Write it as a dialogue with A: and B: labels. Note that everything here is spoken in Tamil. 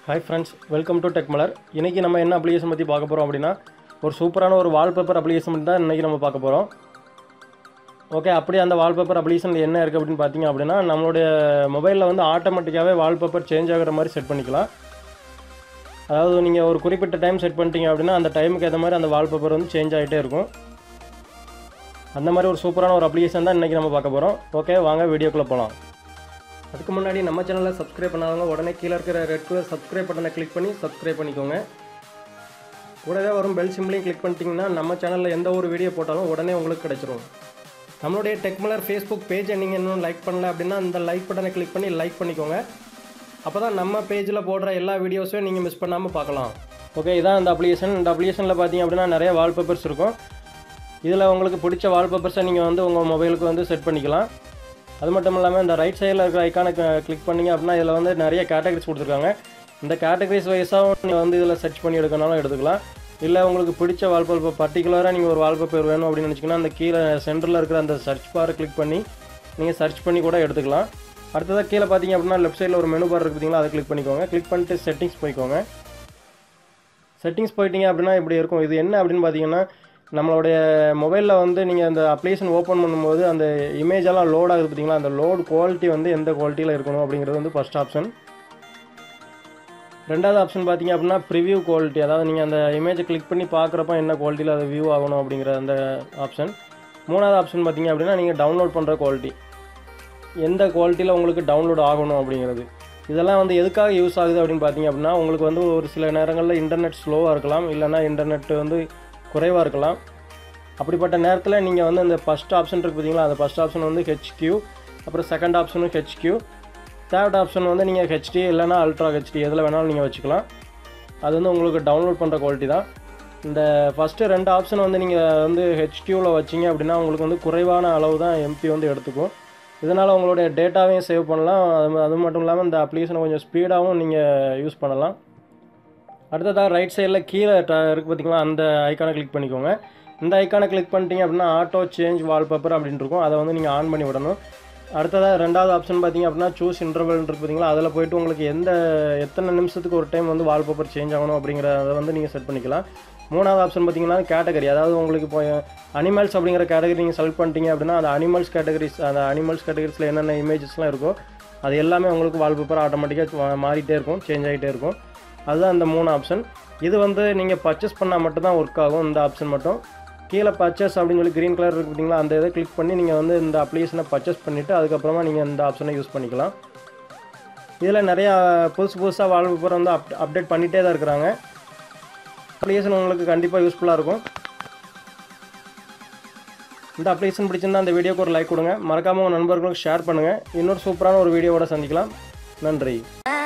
A: Hi friends welcome to tech Malar இன்றைக்கி நம்ம என்ன அப்ளிகேஷன் பற்றி பார்க்க போகிறோம் அப்படின்னா ஒரு சூப்பரான ஒரு வால்பேப்பர் அப்ளிகேஷன் பற்றி தான் இன்றைக்கி நம்ம பார்க்க போகிறோம் ஓகே அப்படியே அந்த வால்பேப்பர் அப்ளிகேஷன் என்ன இருக்குது அப்படின்னு பார்த்தீங்க அப்படின்னா நம்மளுடைய மொபைலில் வந்து ஆட்டோமேட்டிக்காகவே வால்பேப்பர் சேஞ்ச் ஆகிற மாதிரி செட் பண்ணிக்கலாம் அதாவது நீங்கள் ஒரு குறிப்பிட்ட டைம் செட் பண்ணிட்டீங்க அப்படின்னா அந்த டைமுக்கு ஏற்ற மாதிரி அந்த வால்பேப்பர் வந்து சேஞ்ச் ஆகிட்டே இருக்கும் அந்த மாதிரி ஒரு சூப்பரான ஒரு அப்ளிகேஷன் தான் இன்றைக்கி நம்ம பார்க்க போகிறோம் ஓகே வாங்க வீடியோக்குள்ளே போகலாம் அதுக்கு முன்னாடி நம்ம சேனலை சப்ஸ்கிரைப் பண்ணாதவங்க உடனே கீழே இருக்கிற ரெட் கலர் சப்ஸ்கிரைப் பட்டனை கிளிக் பண்ணி சப்ஸ்கிரைப் பண்ணிக்கோங்க கூடவே வரும் பெல் சிம்லையும் கிளிக் பண்ணிட்டீங்கன்னா நம்ம சேனலில் எந்த ஒரு வீடியோ போட்டாலும் உடனே உங்களுக்கு கிடைச்சிரும் நம்மளுடைய டெக்மலர் ஃபேஸ்புக் பேஜை நீங்கள் இன்னும் லைக் பண்ணல அப்படின்னா அந்த லைக் பட்டனை கிளிக் பண்ணி லைக் பண்ணிக்கோங்க அப்போ தான் நம்ம பேஜில் போடுற எல்லா வீடியோஸையும் நீங்கள் மிஸ் பண்ணாமல் பார்க்கலாம் ஓகே இதான் இந்த அப்ளிகேஷன் இந்த அப்ளிகேஷனில் பார்த்தீங்க அப்படின்னா நிறைய வால்பேப்பர்ஸ் இருக்கும் இதில் உங்களுக்கு பிடிச்ச வால்பேப்பர்ஸை நீங்கள் வந்து உங்கள் மொபைலுக்கு வந்து செட் பண்ணிக்கலாம் அது மட்டும் இல்லாமல் இந்த ரைட் சைடில் இருக்கிற ஐக்கானை கிளிக் பண்ணீங்க அப்படின்னா இதில் வந்து நிறைய கேட்டகரிஸ் கொடுத்துருக்காங்க இந்த கேட்டகரிஸ் வைஸாகவும் நீங்கள் வந்து இதில் சர்ச் பண்ணி எடுக்கனாலும் எடுத்துக்கலாம் இல்லை உங்களுக்கு பிடிச்ச வால்பேப்பர் பர்டிகுலராக நீங்கள் ஒரு வால்பேப்பர் வேணும் அப்படின்னு நினச்சிங்கன்னா அந்த கீழே சென்டரில் இருக்கிற அந்த சர்ச் பாரை கிளிக் பண்ணி நீங்கள் சர்ச் பண்ணி கூட எடுத்துக்கலாம் அடுத்ததாக கீழே பார்த்தீங்க அப்படின்னா லெஃப்ட் சைடில் ஒரு மெனு பார் இருக்குது பார்த்தீங்களா அதை கிளிக் பண்ணிக்கோங்க கிளிக் பண்ணிட்டு செட்டிங்ஸ் போய்க்கோங்க செட்டிங்ஸ் போயிட்டீங்க அப்படின்னா இப்படி இருக்கும் இது என்ன அப்படின்னு பார்த்தீங்கன்னா நம்மளுடைய மொபைலில் வந்து நீங்கள் அந்த அப்ளிகேஷன் ஓப்பன் பண்ணும்போது அந்த இமேஜ் எல்லாம் லோட் ஆகுது பார்த்தீங்களா அந்த லோட் குவாலிட்டி வந்து எந்த குவாலிட்டியில் இருக்கணும் அப்படிங்கிறது வந்து ஃபஸ்ட் ஆப்ஷன் ரெண்டாவது ஆப்ஷன் பார்த்தீங்க அப்படின்னா ப்ரிவ்யூ குவாலிட்டி அதாவது நீங்கள் அந்த இமேஜை கிளிக் பண்ணி பார்க்குறப்ப என்ன குவாலிட்டியில் அது வியூ ஆகணும் அப்படிங்கிற அந்த ஆப்ஷன் மூணாவது ஆப்ஷன் பார்த்தீங்க அப்படின்னா நீங்கள் டவுன்லோட் பண்ணுற குவாலிட்டி எந்த குவாலிட்டியில் உங்களுக்கு டவுன்லோட் ஆகணும் அப்படிங்கிறது இதெல்லாம் வந்து எதுக்காக யூஸ் ஆகுது அப்படின்னு பார்த்தீங்க அப்படின்னா உங்களுக்கு வந்து ஒரு சில நேரங்களில் இன்டர்நெட் ஸ்லோவாக இருக்கலாம் இல்லைனா இன்டர்நெட் வந்து குறைவாக இருக்கலாம் அப்படிப்பட்ட நேரத்தில் நீங்கள் வந்து அந்த ஃபஸ்ட் ஆப்ஷன் இருக்குது பார்த்தீங்களா அந்த ஃபஸ்ட் ஆப்ஷன் வந்து ஹெச்கியூ அப்புறம் செகண்ட் ஆப்ஷனும் ஹெச்கியூ தேர்ட் ஆப்ஷன் வந்து நீங்கள் ஹெச்டி இல்லைனா அல்ட்ரா ஹெச்டி எதில் வேணாலும் நீங்கள் வச்சுக்கலாம் அது வந்து உங்களுக்கு டவுன்லோட் பண்ணுற குவாலிட்டி தான் இந்த ஃபஸ்ட்டு ரெண்டு ஆப்ஷன் வந்து நீங்கள் வந்து ஹெச்கியூவில் வச்சிங்க அப்படின்னா உங்களுக்கு வந்து குறைவான அளவு தான் எம்பி வந்து எடுத்துக்கும் இதனால் உங்களுடைய டேட்டாவையும் சேவ் பண்ணலாம் அது அது மட்டும் இல்லாமல் இந்த அப்ளிகேஷனை கொஞ்சம் ஸ்பீடாகவும் நீங்கள் யூஸ் பண்ணலாம் அடுத்ததாக ரைட் சைடில் கீழே இருக்குது பார்த்தீங்களா அந்த ஐக்கானை கிளிக் பண்ணிக்கோங்க இந்த ஐக்கானை கிளிக் பண்ணிட்டீங்க அப்படின்னா ஆட்டோ சேஞ்ச் வால்பேப்பர் அப்படின்னு இருக்கும் அதை வந்து நீங்கள் ஆன் பண்ணி விடணும் அடுத்ததாக ரெண்டாவது ஆப்ஷன் பார்த்தீங்க அப்படின்னா சூஸ் இன்டர்வல் இருக்கு பார்த்தீங்களா அதில் போயிட்டு உங்களுக்கு எந்த எத்தனை நிமிஷத்துக்கு ஒரு டைம் வந்து வால்பேப்பர் சேஞ்ச் ஆகணும் அப்படிங்கிறத வந்து நீங்கள் செட் பண்ணிக்கலாம் மூணாவது ஆப்ஷன் பார்த்தீங்கன்னா கேட்டகரி அதாவது உங்களுக்கு இப்போ அனிமல்ஸ் அப்படிங்கிற கேட்டகரி நீங்கள் செலக்ட் பண்ணிட்டீங்க அப்படின்னா அந்த அனிமல்ஸ் கேட்டகரிஸ் அந்த அனிமல்ஸ் கேட்டகரிஸில் என்னென்ன இமேஜஸ்லாம் இருக்கோ அது எல்லாமே உங்களுக்கு வால்பேப்பர் ஆட்டோமேட்டிக்காக மாறிட்டே இருக்கும் சேஞ்ச் ஆகிட்டே இருக்கும் அதுதான் இந்த மூணு ஆப்ஷன் இது வந்து நீங்கள் பர்ச்சேஸ் பண்ணால் மட்டும்தான் ஒர்க் ஆகும் இந்த ஆப்ஷன் மட்டும் கீழே பர்ச்சேஸ் அப்படின்னு சொல்லி க்ரீன் கலர் இருக்குது பார்த்தீங்களா அந்த இதை கிளிக் பண்ணி நீங்கள் வந்து இந்த அப்ளிகேஷனை பர்ச்சேஸ் பண்ணிவிட்டு அதுக்கப்புறமா நீங்கள் இந்த ஆப்ஷனை யூஸ் பண்ணிக்கலாம் இதில் நிறையா புதுசு புதுசாக வால்பேப்பர் வந்து அப் அப்டேட் பண்ணிகிட்டே தான் இருக்கிறாங்க அப்ளிகேஷன் உங்களுக்கு கண்டிப்பாக யூஸ்ஃபுல்லாக இருக்கும் இந்த அப்ளிகேஷன் பிடிச்சிருந்தா அந்த வீடியோக்கு ஒரு லைக் கொடுங்க மறக்காமல் உங்கள் நண்பர்களுக்கு ஷேர் பண்ணுங்கள் இன்னொரு சூப்பரான ஒரு வீடியோவோட சந்திக்கலாம் நன்றி
B: Bye.